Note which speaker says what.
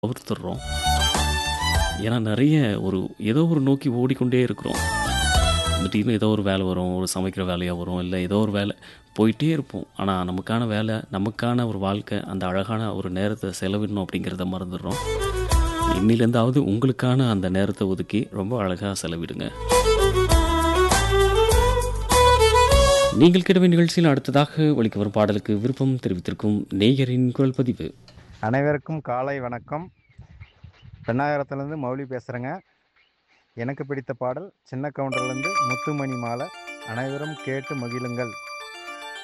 Speaker 1: தவிர்த்துடுறோம். ஏன்னா நெறைய ஒரு ஏதோ ஒரு நோக்கி ஓடிக்கொண்டே இருக்கிறோம். திடீர்னு ஏதோ ஒரு வேலை வரும். ஒரு சமைக்கிற வேலையா வரும். இல்ல ஏதோ ஒரு வேலை போயிட்டே இருப்போம். ஆனா நமக்கான வேலை, நமக்கான ஒரு வாழ்க்கை, அந்த அழகான ஒரு நேரத்த செலவிடணும் அப்படிங்கிறத மறந்துடுறோம். இன்னிலேருந்தாவது உங்களுக்கான அந்த நேரத்த ஒதுக்கி ரொம்ப அழகா செலவிடுங்க. நீங்கள் கேட்ட நிகழ்ச்சியில் அடுத்ததாக ஒலிக்க வரும் பாடலுக்கு விருப்பம் தெரிவித்திருக்கும் நேயரின் குரல் பதிவு.
Speaker 2: அனைவருக்கும் காலை வணக்கம். பெண்ணாகரத்துலேருந்து மௌலி பேசுகிறேங்க. எனக்கு பிடித்த பாடல் சின்ன கவுண்டர்லேருந்து முத்துமணி மாலை. அனைவரும் கேட்டு மகிழுங்கள்.